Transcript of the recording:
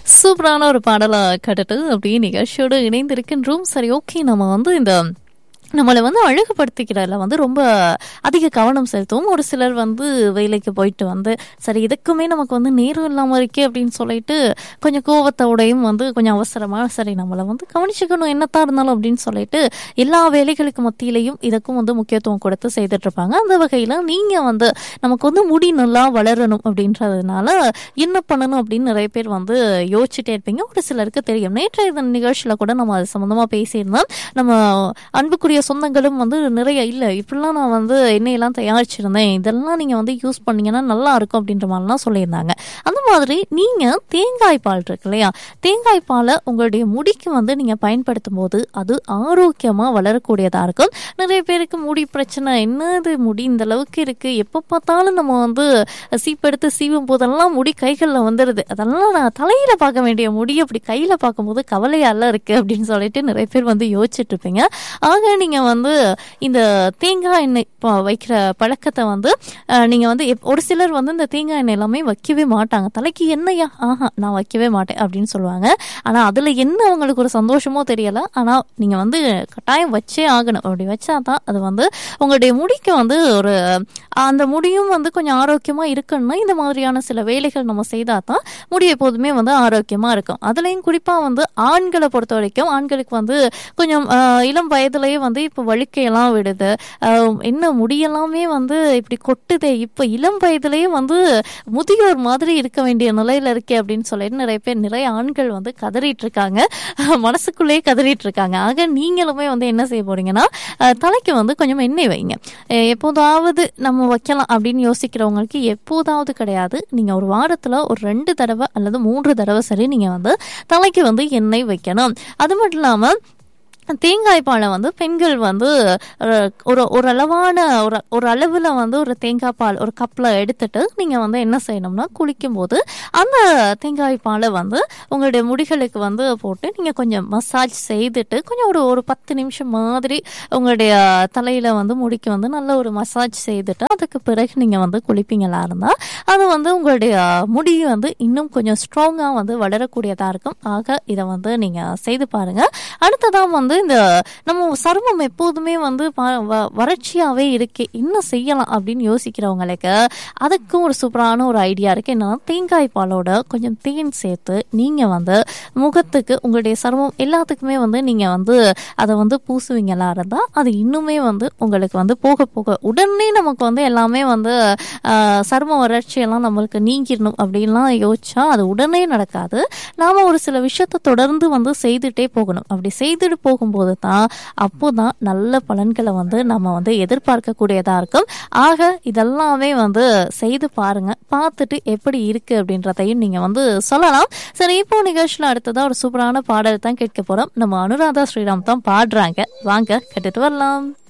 சூப்பரான ஒரு பாடலை கேட்டுட்டு அப்படியே நிகழ்ச்சியோடு இணைந்திருக்கின்றோம் சரி ஓகே நம்ம வந்து இந்த நம்மளை வந்து அழகுபடுத்திக்கிறதுல வந்து ரொம்ப அதிக கவனம் செலுத்துவோம் ஒரு சிலர் வந்து வேலைக்கு போயிட்டு வந்து சரி இதுக்குமே நமக்கு வந்து நேரம் இல்லாமல் இருக்கே அப்படின்னு சொல்லிட்டு கொஞ்சம் கோவத்தோடையும் வந்து கொஞ்சம் அவசரமாக சரி நம்மளை வந்து கவனிச்சுக்கணும் என்னத்தான் இருந்தாலும் அப்படின்னு சொல்லிட்டு எல்லா வேலைகளுக்கு மத்தியிலையும் இதுக்கும் வந்து முக்கியத்துவம் கொடுத்து செய்துட்டு இருப்பாங்க அந்த வகையில் நீங்கள் வந்து நமக்கு வந்து முடி நல்லா வளரணும் அப்படின்றதுனால என்ன பண்ணணும் அப்படின்னு நிறைய பேர் வந்து யோசிச்சுட்டே இருப்பீங்க ஒரு சிலருக்கு தெரியும் நேற்றைய தின நிகழ்ச்சியில் கூட நம்ம அது சம்மந்தமாக பேசியிருந்தோம் நம்ம அன்புக்குரிய சொந்தங்களும் வந்து நிறைய இல்லை இப்படிலாம் நான் வந்து எண்ணெயெல்லாம் தயாரிச்சிருந்தேன் இதெல்லாம் நீங்கள் வந்து யூஸ் பண்ணீங்கன்னா நல்லா இருக்கும் அப்படின்ற மாதிரிலாம் சொல்லியிருந்தாங்க அந்த மாதிரி நீங்கள் தேங்காய் பால் இருக்கு இல்லையா தேங்காய் பாலை உங்களுடைய முடிக்கு வந்து நீங்கள் பயன்படுத்தும் போது அது ஆரோக்கியமாக வளரக்கூடியதாக இருக்கும் நிறைய பேருக்கு முடி பிரச்சனை என்னது முடி இந்த அளவுக்கு இருக்குது எப்போ பார்த்தாலும் நம்ம வந்து சீப்பெடுத்து சீவும் போதெல்லாம் முடி கைகளில் வந்துடுது அதெல்லாம் நான் தலையில் பார்க்க வேண்டிய முடி அப்படி கையில் பார்க்கும்போது கவலையாலாம் இருக்குது அப்படின்னு சொல்லிட்டு நிறைய பேர் வந்து யோசிச்சுட்டு இருப்பீங்க ஆக நீங்கள் வந்து இந்த தேங்காய் எண்ணெய் ப- வைக்கிற பழக்கத்தை வந்து அஹ், நீங்க வந்து எப்- ஒரு சிலர் வந்து இந்த தேங்காய் எண்ணெய் எல்லாமே வைக்கவே மாட்டாங்க தலைக்கு எண்ணெயா ஆஹா நான் வைக்கவே மாட்டேன் அப்படின்னு சொல்லுவாங்க ஆனா அதுல என்ன அவங்களுக்கு ஒரு சந்தோஷமோ தெரியல ஆனா நீங்க வந்து கட்டாயம் வச்சே ஆகணும் அப்படி வச்சாதான் அது வந்து உங்களுடைய முடிக்கு வந்து ஒரு அந்த முடியும் வந்து கொஞ்சம் ஆரோக்கியமா இருக்கணும்னா இந்த மாதிரியான சில வேலைகள் நம்ம செய்தா தான் முடி எப்போதுமே வந்து ஆரோக்கியமா இருக்கும் அதுலயும் குறிப்பா வந்து ஆண்களை பொறுத்த வரைக்கும் ஆண்களுக்கு வந்து கொஞ்சம் ஆஹ், இளம் வயதுலயே வந்து இப்போ வழுக்கையெல்லாம் விடுது ஆஹ், என்ன முடியெல்லாமே வந்து இப்படி கொட்டுதே இப்போ இளம் வயதுலயே வந்து முதியோர் மாதிரி இருக்க வேண்டிய நிலையில இருக்கே அப்படின்னு சொல்லிட்டு நிறைய பேர் நிறைய ஆண்கள் வந்து கதறிட்டு இருக்காங்க மனசுக்குள்ளேயே கதறிட்டு இருக்காங்க ஆக நீங்களுமே வந்து என்ன செய்ய போறீங்கன்னா ஆஹ், தலைக்கு வந்து கொஞ்சம் எண்ணெய் வைங்க அஹ், எப்போதாவது நம்ம வைக்கலாம் அப்படின்னு யோசிக்கிறவங்களுக்கு எப்போதாவது கிடையாது நீங்க ஒரு வாரத்துல ஒரு ரெண்டு தடவை அல்லது மூன்று தடவை சரி நீங்க வந்து தலைக்கு வந்து எண்ணெய் வைக்கணும் அது மட்டும் இல்லாம தேங்காய் பாலை வந்து பெண்கள் வந்து அஹ், ஒரு ஒரு அளவான ஒரு ஒரு அளவில் வந்து ஒரு தேங்காய் பால் ஒரு கப்பில் எடுத்துட்டு நீங்கள் வந்து என்ன செய்யணும்னா குளிக்கும்போது அந்த தேங்காய் பாலை வந்து உங்களுடைய முடிகளுக்கு வந்து போட்டு நீங்கள் கொஞ்சம் மசாஜ் செய்துட்டு கொஞ்சம் ஒரு ஒரு பத்து நிமிஷம் மாதிரி உங்களுடைய தலையில் வந்து முடிக்கு வந்து நல்ல ஒரு மசாஜ் செய்துட்டு அதுக்கு பிறகு நீங்கள் வந்து குளிப்பீங்களா இருந்தால் அது வந்து உங்களுடைய முடி வந்து இன்னும் கொஞ்சம் ஸ்ட்ராங்காக வந்து வளரக்கூடியதாக இருக்கும் ஆக இதை வந்து நீங்கள் செய்து பாருங்கள் அடுத்ததாக வந்து இந்த நம்ம சருமம் எப்போதுமே வந்து வ- வ- வறட்சியாவே இருக்கு என்ன செய்யலாம் அப்படின்னு யோசிக்கிறவங்களுக்கு அதுக்கும் ஒரு சூப்பரான ஒரு ஐடியா இருக்கு என்னன்னா தேங்காய் பாலோட கொஞ்சம் தேன் சேர்த்து நீங்க வந்து முகத்துக்கு உங்களுடைய சருமம் எல்லாத்துக்குமே வந்து நீங்க வந்து அதை வந்து பூசுவீங்களா இருந்தா அது இன்னுமே வந்து உங்களுக்கு வந்து போக போக உடனே நமக்கு வந்து எல்லாமே வந்து ஆஹ், சரும வறட்சி எல்லாம் நம்மளுக்கு நீங்கிடணும் அப்படின்லாம் யோசிச்சா அது உடனே நடக்காது நாம ஒரு சில விஷயத்த தொடர்ந்து வந்து செய்துட்டே போகணும் அப்படி செய்துட்டு போகும்போது தான் அப்போதான் நல்ல பலன்களை வந்து நம்ம வந்து எதிர்பார்க்கக்கூடியதா இருக்கும் ஆக இதெல்லாமே வந்து செய்து பாருங்க பார்த்துட்டு எப்படி இருக்கு அப்படின்றதையும் நீங்க வந்து சொல்லலாம் சரி இப்போ நிகழ்ச்சியில் அடுத்ததா ஒரு சூப்பரான பாடல் தான் கேட்க போறோம் நம்ம அனுராதா ஸ்ரீராம் தான் பாடுறாங்க வாங்க கேட்டுட்டு வரலாம்